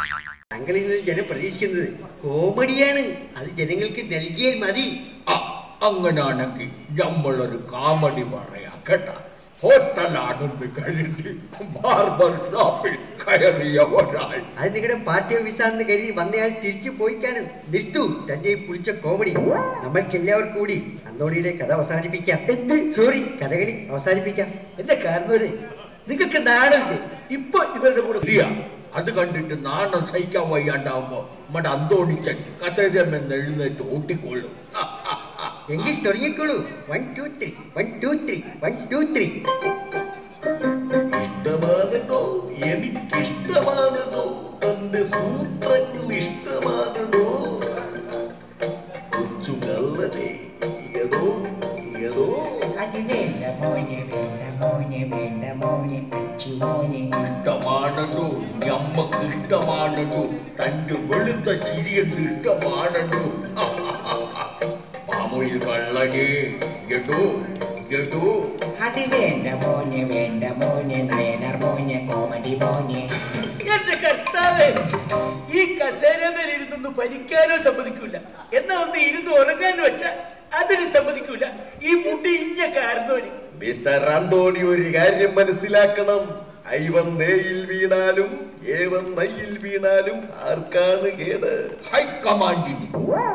താങ്കളിൽ നിന്ന് ജനം പ്രതീക്ഷിക്കുന്നത് കോമഡിയാണ് അത് ജനങ്ങൾക്ക് നൽകിയാൽ മതി ആ, അങ്ങനാണെങ്കിൽ നമ്മളൊരു കാമഡി പറയാ കേട്ടാ ഹോട്ടലാണെന്ന് കരുതി ബാർബർ ഷോപ്പിൽ കയറിയ ഒരാൾ അത് നിങ്ങളുടെ പാർട്ടി ഓഫീസാണെന്ന് കരുതി വന്നയാൾ തിരിച്ചു പോയിക്കാണ് നിർത്തു തന്റെ ഈ പുളിച്ച കോമഡി നമ്മൾക്ക് എല്ലാവർക്കും കൂടി അന്തോണിയുടെ കഥ അവസാനിപ്പിക്കാം എന്ത് സോറി കഥകളി അവസാനിപ്പിക്കാം എന്റെ കാരണവരെ നിങ്ങൾക്ക് നാടല്ലേ ഇപ്പൊ ഇവരുടെ കൂടെ ഇല്ല അത് കണ്ടിട്ട് നാണം സഹിക്കാൻ വയ്യാണ്ടാവുമ്പോ നമ്മുടെ അന്തോണിച്ചൻ കസേരമെന്ന് എഴുന്നേറ്റ് ഓട്ടിക്കൊള്ളും എങ്കിൽ തുടങ്ങിക്കോളൂ one two three one two three one two three ഇഷ്ടമാണോ എനിക്കിഷ്ടമാണോ തന്റെ സൂത്രങ്ങൾ ഇഷ്ടമാണോ കൊച്ചു കള്ളനെ ഏതോ ഏതോ അത് വേണ്ട മോനെ വേണ്ട മോനെ വേണ്ട മോനെ അച്ചു മോനെ ഇഷ്ടമാണോ ഞമ്മക്ക് ഇഷ്ടമാണോ തന്റെ വെളുത്ത ചിരിയെന്ന് ഇഷ്ടമാണോ മാമൊയിൽ കള്ളനെ എടോ എടോ അത് വേണ്ട മോനെ വേണ്ട മോനെ നയനർ മോനെ കോമഡി മോനെ എന്റെ കർത്താവേ ഈ കസേരമേൽ ഇരുന്നൊന്ന് ഭരിക്കാനോ സമ്മതിക്കൂല എന്നാ ഒന്ന് ഇരുന്ന് ഉറങ്ങാൻ വെച്ച അതിന് സമ്മതിക്കൂല ഈ മുടി ഇഞ്ഞ കാരണവര് മിസ്റ്റർ അന്തോണി ഒരു കാര്യം മനസ്സിലാക്കണം ഐവൻ നേയിൽ വീണാലും ഏവൻ നയ്യിൽ വീണാലും ആർക്കാണ് കേട് ഹൈക്കമാൻഡിന്